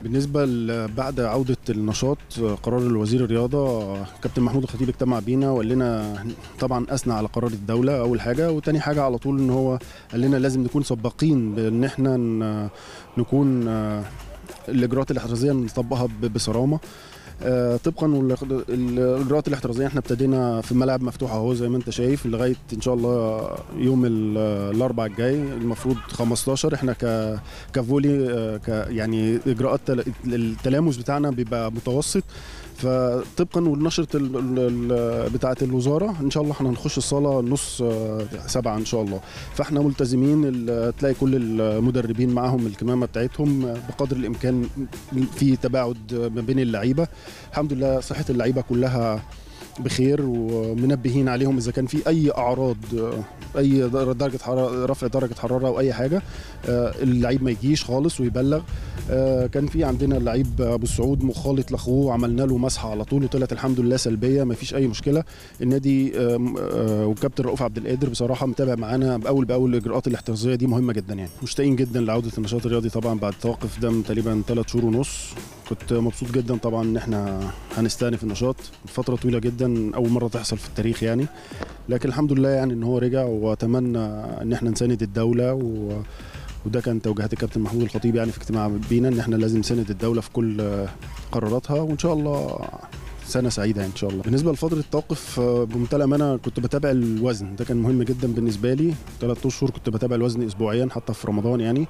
بالنسبة ل- بعد عودة النشاط قرار الوزير الرياضة كابتن محمود الخطيب اجتمع بينا وقال لنا طبعا أثنى على قرار الدولة أول حاجة وتاني حاجة على طول إن هو قال لنا لازم نكون سباقين بإن إحنا ن- نكون آه، الإجراءات الاحترازية نطبقها ب- بصرامة آه، طبقا والإخ- الاجراءات الاحترازيه احنا ابتدينا في ملاعب مفتوحه اهو زي ما انت شايف لغايه ان شاء الله يوم ال- الاربعاء الجاي المفروض 15 احنا ك كفولي آه، ك يعني اجراءات تل- التلامس بتاعنا بيبقى متوسط فطبقا ولنشره ال- ال- ال- بتاعه الوزاره ان شاء الله احنا هنخش الصاله نص آه، سبعة ان شاء الله فاحنا ملتزمين ال- تلاقي كل المدربين معاهم الكمامه بتاعتهم آه، بقدر الامكان في تباعد ما بين اللعيبه الحمد لله صحه اللعيبه كلها بخير ومنبهين عليهم اذا كان في اي اعراض آه، اي درجه حراره رفع درجه حراره او اي حاجه آه، اللعيب ما يجيش خالص ويبلغ آه، كان في عندنا اللعيب ابو سعود مخالط لاخوه عملنا له مسحه على طول وطلعت الحمد لله سلبيه ما فيش اي مشكله النادي آم، آه، والكابتن رؤوف عبد القادر بصراحه متابع معانا باول باول الاجراءات الاحترازيه دي مهمه جدا يعني مشتاقين جدا لعوده النشاط الرياضي طبعا بعد توقف ده من تقريبا ثلاث شهور ونص كنت مبسوط جدا طبعا ان احنا هنستأنف النشاط فتره طويله جدا اول مره تحصل في التاريخ يعني لكن الحمد لله يعني ان هو رجع واتمنى ان احنا نساند الدوله و وده كان توجيهات الكابتن محمود الخطيب يعني في اجتماع بينا ان احنا لازم نساند الدوله في كل آه، قراراتها وان شاء الله سنه سعيده ان شاء الله بالنسبه لفتره التوقف آه، بمنتهى الامانه كنت بتابع الوزن ده كان مهم جدا بالنسبه لي ثلاث اشهر كنت بتابع الوزن اسبوعيا حتى في رمضان يعني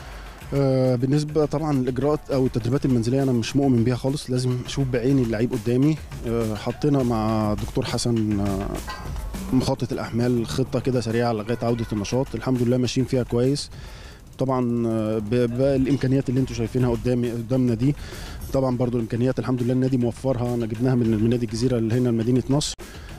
آه، بالنسبه طبعا الاجراءات او التدريبات المنزليه انا مش مؤمن بيها خالص لازم اشوف بعيني اللعيب قدامي آه، حطينا مع دكتور حسن آه، مخطط الاحمال خطه كده سريعه لغايه عوده النشاط الحمد لله ماشيين فيها كويس طبعا آه، ب- بالامكانيات اللي انتم شايفينها قدامي قدامنا دي طبعا برضو الامكانيات الحمد لله النادي موفرها انا جبناها من من نادي الجزيره اللي هنا لمدينه نصر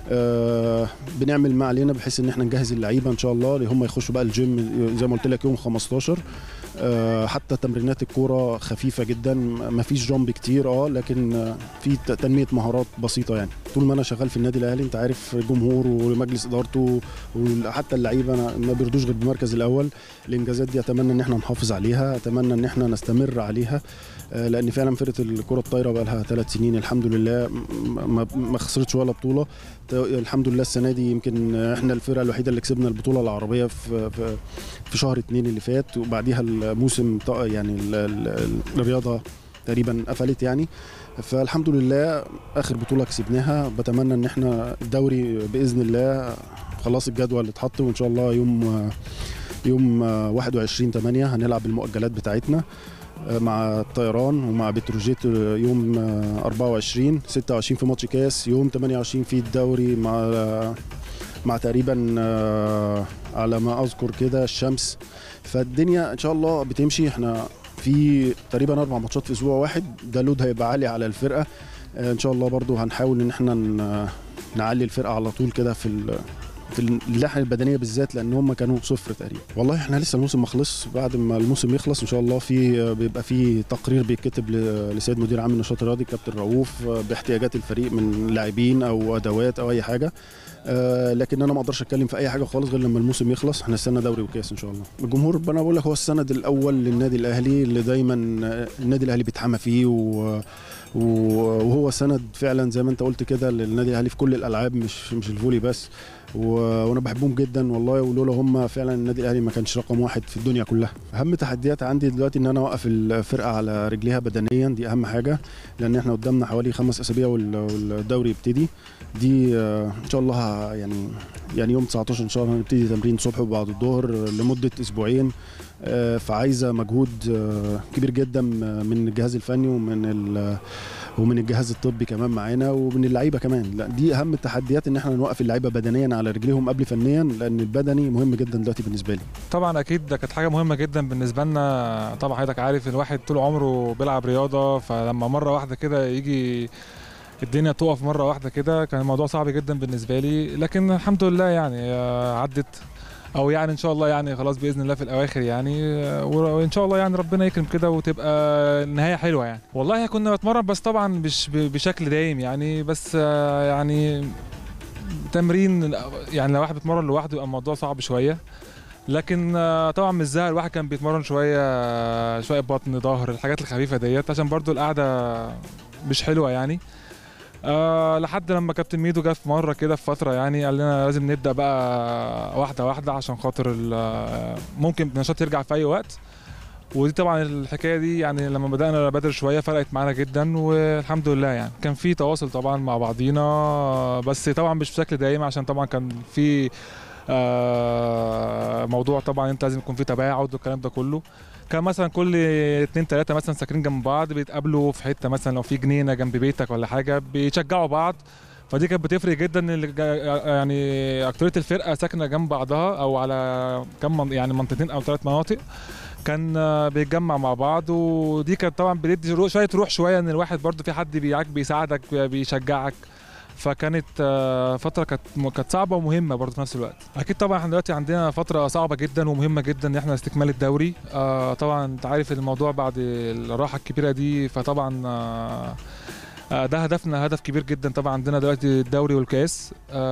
آه بنعمل ما علينا بحيث ان احنا نجهز اللعيبه ان شاء الله اللي هم يخشوا بقى الجيم زي ما قلت لك يوم 15 آه حتى تمرينات الكوره خفيفه جدا ما فيش جامب كتير اه لكن آه في ت- تنميه مهارات بسيطه يعني طول ما انا شغال في النادي الاهلي انت عارف الجمهور ومجلس ادارته وحتى اللعيبه أنا ما بيرضوش غير بالمركز الاول الانجازات دي اتمنى ان احنا نحافظ عليها اتمنى ان احنا نستمر عليها آه، لان فعلا فرقه الكره الطايره بقى لها ثلاث سنين الحمد لله م- ما ما خسرتش ولا بطوله ت- الحمد لله السنه دي يمكن احنا الفرقه الوحيده اللي كسبنا البطوله العربيه في في, في شهر اتنين اللي فات وبعديها الموسم ط- يعني ال- ال- الرياضه تقريبا قفلت يعني فالحمد لله اخر بطوله كسبناها بتمنى ان احنا الدوري باذن الله خلاص الجدول اللي اتحط وان شاء الله يوم يوم 21 8 هنلعب المؤجلات بتاعتنا مع الطيران ومع بتروجيت يوم 24 26 في ماتش كاس يوم 28 في الدوري مع مع تقريبا آه، على ما اذكر كده الشمس فالدنيا ان شاء الله بتمشي احنا في تقريبا اربع ماتشات في اسبوع واحد ده لود هيبقى عالي على الفرقه آه، ان شاء الله برضو هنحاول ان احنا ن- نعلي الفرقه على طول كده في ال- في الناحيه البدنيه بالذات لان هم كانوا صفر تقريبا والله احنا لسه الموسم ما خلص بعد ما الموسم يخلص ان شاء الله في بيبقى في تقرير بيتكتب ل- لسيد مدير عام النشاط الرياضي كابتن رؤوف باحتياجات الفريق من لاعبين او ادوات او اي حاجه آه، لكن انا ما اقدرش اتكلم في اي حاجه خالص غير لما الموسم يخلص احنا استنى دوري وكاس ان شاء الله الجمهور انا بقول لك هو السند الاول للنادي الاهلي اللي دايما آه، النادي الاهلي بيتحمى فيه و و- وهو سند فعلا زي ما انت قلت كده للنادي الاهلي في كل الالعاب مش مش الفولي بس و- وانا بحبهم جدا والله ولولا هم فعلا النادي الاهلي ما كانش رقم واحد في الدنيا كلها اهم تحديات عندي دلوقتي ان انا اوقف الفرقه على رجليها بدنيا دي اهم حاجه لان احنا قدامنا حوالي خمس اسابيع وال- والدوري يبتدي دي آه، ان شاء الله ه- يعني يعني يوم 19 ان شاء الله هنبتدي تمرين صبح وبعد الظهر لمده اسبوعين آه، فعايزه مجهود آه، كبير جدا من الجهاز الفني ومن ال- ومن الجهاز الطبي كمان معانا ومن اللعيبه كمان لا دي اهم التحديات ان احنا نوقف اللعيبه بدنيا على رجليهم قبل فنيا لان البدني مهم جدا دلوقتي بالنسبه لي طبعا اكيد ده كانت حاجه مهمه جدا بالنسبه لنا طبعا حضرتك عارف الواحد طول عمره بيلعب رياضه فلما مره واحده كده يجي الدنيا تقف مره واحده كده كان الموضوع صعب جدا بالنسبه لي لكن الحمد لله يعني آه، عدت او يعني ان شاء الله يعني خلاص باذن الله في الاواخر يعني آه، وان شاء الله يعني ربنا يكرم كده وتبقى النهايه حلوه يعني والله كنا بتمرن بس طبعا مش ب- بشكل دايم يعني بس آه، يعني تمرين يعني لو واحد بيتمرن لوحده يبقى الموضوع صعب شويه لكن آه، طبعا مش زهق الواحد كان بيتمرن شويه شويه بطن ظهر الحاجات الخفيفه ديت عشان برضو القعده مش حلوه يعني أه لحد لما كابتن ميدو جه في مره كده في فتره يعني قال لنا لازم نبدا بقى واحده واحده عشان خاطر ال- ممكن النشاط يرجع في اي وقت ودي طبعا الحكايه دي يعني لما بدانا بدري شويه فرقت معانا جدا والحمد لله يعني كان في تواصل طبعا مع بعضينا بس طبعا مش بشكل دايم عشان طبعا كان في آه، موضوع طبعا انت لازم يكون في تباعد والكلام ده كله كان مثلا كل اتنين تلاته مثلا ساكنين جنب بعض بيتقابلوا في حته مثلا لو في جنينه جنب بيتك ولا حاجه بيشجعوا بعض فدي كانت بتفرق جدا ان اللي جا- يعني اكتريه الفرقه ساكنه جنب بعضها او على كم من يعني منطقتين او ثلاث مناطق كان آه، بيتجمع مع بعض ودي كانت طبعا بتدي رو- شويه روح شويه ان الواحد برضو في حد بيعاك بيساعدك بيشجعك فكانت آه، فتره كانت كانت صعبه ومهمه برضه في نفس الوقت اكيد طبعا احنا دلوقتي عندنا فتره صعبه جدا ومهمه جدا ان احنا استكمال الدوري آه، طبعا انت عارف الموضوع بعد الراحه الكبيره دي فطبعا آه، آه، ده هدفنا هدف كبير جدا طبعا عندنا دلوقتي الدوري والكاس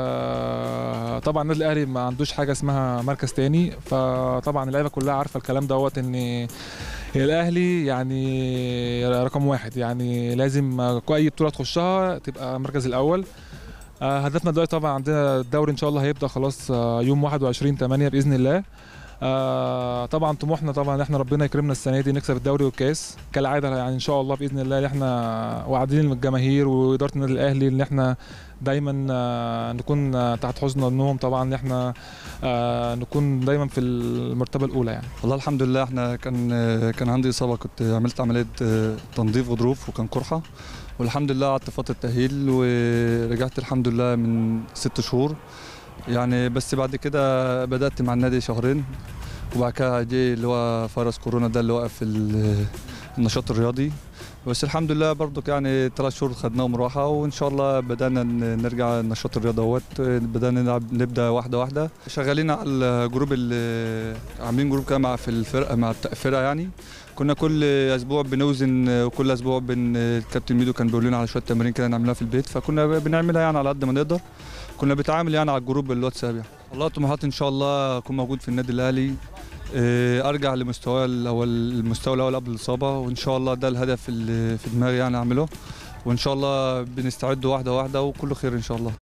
آه، طبعا النادي الاهلي ما عندوش حاجه اسمها مركز تاني فطبعا اللعيبه كلها عارفه الكلام دوت ان الاهلي يعني رقم واحد يعني لازم اي بطوله تخشها تبقى المركز الاول آه، هدفنا دلوقتي طبعا عندنا الدوري ان شاء الله هيبدا خلاص آه، يوم 21 8 باذن الله آه، طبعا طموحنا طبعا ان احنا ربنا يكرمنا السنه دي نكسب الدوري والكاس كالعاده يعني ان شاء الله باذن الله ان احنا واعدين الجماهير واداره النادي الاهلي ان احنا دايما آه، نكون آه، تحت حسن ظنهم طبعا ان احنا آه، نكون دايما في المرتبه الاولى يعني والله الحمد لله احنا كان كان عندي اصابه كنت عملت عمليه تنظيف غضروف وكان قرحه والحمد لله قعدت فتره تاهيل ورجعت الحمد لله من ست شهور يعني بس بعد كده بدات مع النادي شهرين وبعد كده جه اللي هو فيروس كورونا ده اللي وقف ال- النشاط الرياضي بس الحمد لله برضك يعني ثلاث شهور خدناهم راحه وان شاء الله بدانا ن- نرجع النشاط الرياضي اهوت بدانا نلعب نبدا واحده واحده شغالين على الجروب اللي عاملين جروب كده مع في الفرقه مع الفرقه يعني كنا كل اسبوع بنوزن وكل اسبوع بن الكابتن ميدو كان بيقول لنا على شويه تمارين كده نعملها في البيت فكنا بنعملها يعني على قد ما نقدر كنا بنتعامل يعني على الجروب الواتساب يعني والله طموحاتي ان شاء الله اكون موجود في النادي الاهلي إيه، ارجع لمستوى الاول المستوى الاول قبل الاصابه وان شاء الله ده الهدف اللي في دماغي يعني اعمله وان شاء الله بنستعد واحده واحده وكله خير ان شاء الله